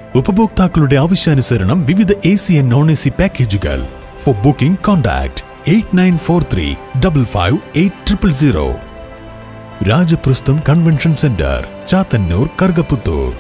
ഉപഭോക്താക്കളുടെ ആവശ്യാനുസരണം വിവിധ A C and non A C പാക്കേജുകൾ for booking contact eight nine four three double five eight triple zero Rajaprastham convention centre Chathannoor Karukaputhur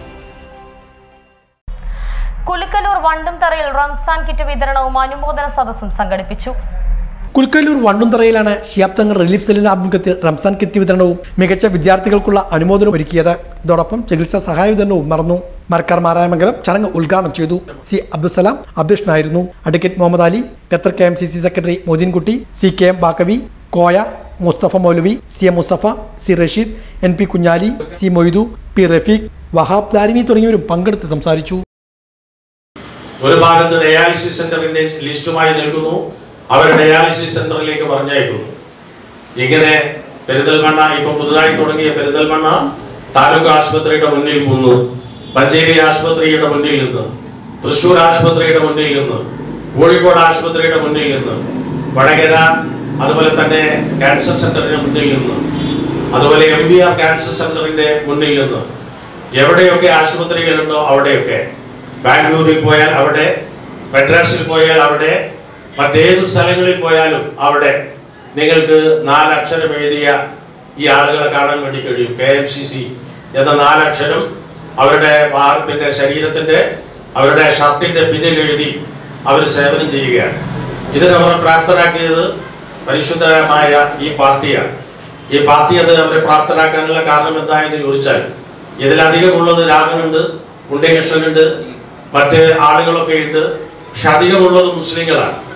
Kulukkalloor വണ്ടുംതറയിൽ Ramzan kit വിതരണവും അനുമോദന സദസ്സും സംഘടിപ്പിച്ചു കുൽക്കല്ലൂർ വണ്ടുംതറയിലാണ് ഷിയാബ് തങ്ങൾ റിലീഫ് സെല്ലിന്റെ ആഭിമുഖ്യത്തിൽ റംസാൻ കിറ്റ് വിതരണവും മികച്ച വിദ്യാർത്ഥികൾക്കുള്ള അനുമോദനം ഒരുക്കിയത് ഇതോടൊപ്പം ചികിത്സാ സഹായ വിതരണവും നടന്നു മർക്കാർ മാരായമംഗലം ചടങ്ങ് ഉദ്ഘാടനം ചെയ്തു സി അബ്ദുസലാം അധ്യക്ഷനായിരുന്നു advocate Muhammad Ali Qatar K M C C secretary Moideenkutty C K M Baqavi Koya Musthafa Moulavi C M Musthafa C Rasheed N P Kunhali C Moidu P Rafeeq Wahab Darimi തുടങ്ങിയവരും പങ്കെടുത്ത് സംസാരിച്ചു ഒരു ഭാഗത്ത് ഡയാലിസിസ് സെന്ററിന്റെ ലിസ്റ്റുമായി നിൽക്കുന്നു അവർ ഡയാലിസിസ് സെന്ററിലേക്ക് പറഞ്ഞയക്കുന്നു ഇങ്ങനെ പെരിന്തൽമണ്ണ ഇപ്പൊ പുതുതായി തുടങ്ങിയ പെരിന്തൽമണ്ണ താലൂക്ക് ആശുപത്രിയുടെ മുന്നിൽ നിന്ന് മഞ്ചേരി ആശുപത്രിയുടെ മുന്നിൽ നിന്ന് തൃശൂർ ആശുപത്രിയുടെ മുന്നിൽ നിന്ന് കോഴിക്കോട് ആശുപത്രിയുടെ മുന്നിൽ നിന്ന് വടകര അതുപോലെ തന്നെ ക്യാൻസർ സെന്ററിന്റെ മുന്നിൽ നിന്ന് അതുപോലെ എം വി ആർ ക്യാൻസർ സെന്ററിന്റെ മുന്നിൽ നിന്ന് എവിടെയൊക്കെ ആശുപത്രികളുണ്ടോ അവിടെയൊക്കെ ബാംഗ്ലൂരിൽ പോയാൽ അവിടെ മദ്രാസിൽ പോയാൽ അവിടെ മറ്റേത് സ്ഥലങ്ങളിൽ പോയാലും അവിടെ നിങ്ങൾക്ക് നാലക്ഷരം എഴുതിയ ഈ ആളുകളെ കാണാൻ വേണ്ടി കഴിയും കെ എം സി സി എന്ന നാലക്ഷരം അവരുടെ വാ- പിന്നെ ശരീരത്തിന്റെ അവരുടെ ഷർട്ടിന്റെ പിന്നിൽ എഴുതി അവർ സേവനം ചെയ്യുകയാണ് ഇതിനവരെ പ്രാപ്തരാക്കിയത് പരിശുദ്ധമായ ഈ പാർട്ടിയാണ് ഈ പാർട്ടി അത് അവരെ പ്രാപ്തരാക്കാനുള്ള കാരണം എന്തായെന്ന് ചോദിച്ചാൽ ഇതിലധികമുള്ളത് രാമനുണ്ട് ഉണ്ണികൃഷ്ണനുണ്ട് മറ്റ് ആളുകളൊക്കെ ഉണ്ട് പക്ഷെ അധികമുള്ളത് മുസ്ലിങ്ങളാണ്